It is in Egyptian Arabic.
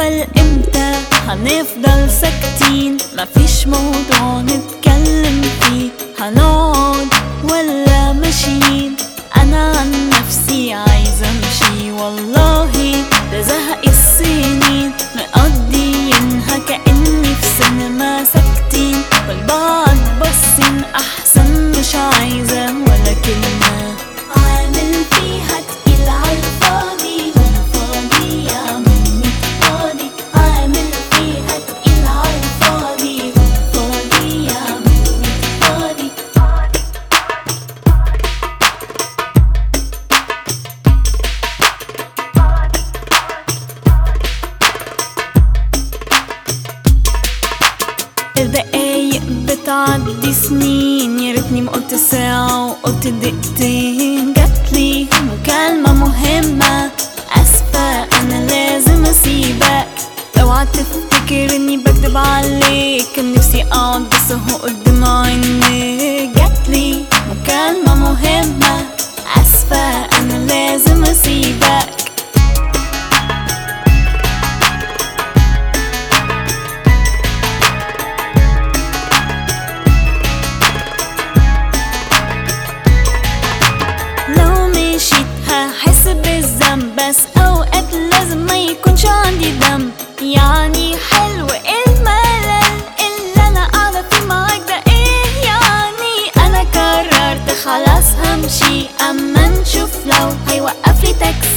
الأول امتى هنفضل ساكتين مفيش موضوع نتكلم فيه هنقعد ولا ماشيين أنا عن نفسي عايزة أمشي والله ده زهق السنين مقضيينها كأني في سينما ساكتين والبعض باصين أحسن مش عايزة ولا كلمة عامل فيها تقيل عالفاضي وانا فاضي اعمل فاضي عامل فيها تقيل عالفاضي وانا فاضي اعمل فاضي الدقايق بتعدي سنين يا ريتني ما قلت ساعة وقلت دقيقتين جاتلي مكالمة مهمة اسفة انا لازم اسيبك اوعى تفتكر اني بكدب عليك كان نفسي اقعد بس اهو قدام عينيك جاتلي مكالمة مهمة اسفة انا لازم اسيبك لو مشيت هحس بالذنب بس اوقات لازم ما يكونش عندي دم يعني حلو الملل اللي انا قاعده فيه معاك ده ايه يعني انا قررت خلاص همشي اما نشوف لو هيوقف لي تاكسي